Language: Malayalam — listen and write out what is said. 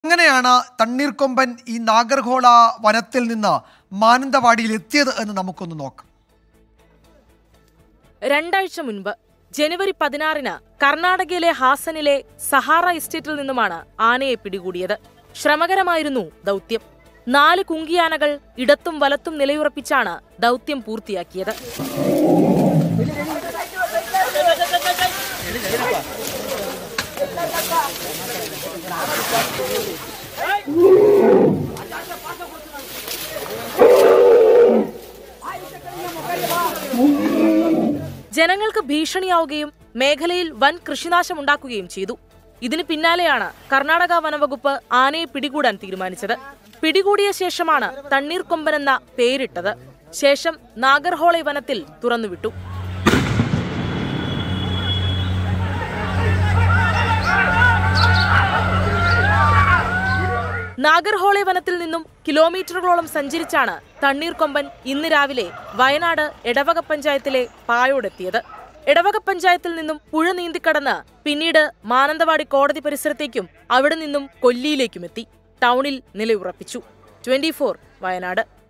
എങ്ങനെയാണ് തണ്ണീർക്കൊമ്പൻ ഈ നാഗർഹോള വനത്തിൽ നിന്ന് മാനന്തവാടിയിൽ എത്തിയത് എന്ന് നമുക്കൊന്ന് നോക്കാം രണ്ടാഴ്ച മുൻപ് ജനുവരി പതിനാറിന് കർണാടകയിലെ ഹാസനിലെ സഹാറ എസ്റ്റേറ്റിൽ നിന്നുമാണ് ആനയെ പിടികൂടിയത് ശ്രമകരമായിരുന്നു ദൗത്യം നാല് കുങ്കിയാനകൾ ഇടത്തും വലത്തും നിലയുറപ്പിച്ചാണ് ദൗത്യം പൂർത്തിയാക്കിയത് ജനങ്ങൾക്ക് ഭീഷണിയാവുകയും മേഖലയിൽ വൻ കൃഷിനാശമുണ്ടാക്കുകയും ചെയ്തു ഇതിന് പിന്നാലെയാണ് കർണാടക വനവകുപ്പ് ആനയെ പിടികൂടാൻ തീരുമാനിച്ചത് പിടികൂടിയ ശേഷമാണ് തണ്ണീർക്കൊമ്പൻ എന്ന പേരിട്ടത് ശേഷം നാഗർഹോളെ വനത്തിൽ തുറന്നുവിട്ടു നാഗർഹോളെ വനത്തിൽ നിന്നും കിലോമീറ്ററുകളോളം സഞ്ചരിച്ചാണ് തണ്ണീർക്കൊമ്പൻ ഇന്ന് രാവിലെ വയനാട് എടവക പഞ്ചായത്തിലെ പായോടെത്തിയത് എടവക പഞ്ചായത്തിൽ നിന്നും പുഴ നീന്തിക്കടന്ന് പിന്നീട് മാനന്തവാടി കോടതി പരിസരത്തേക്കും അവിടെ നിന്നും കൊല്ലിയിലേക്കുമെത്തി ടൗണിൽ നിലയുറപ്പിച്ചു ട്വന്റി വയനാട്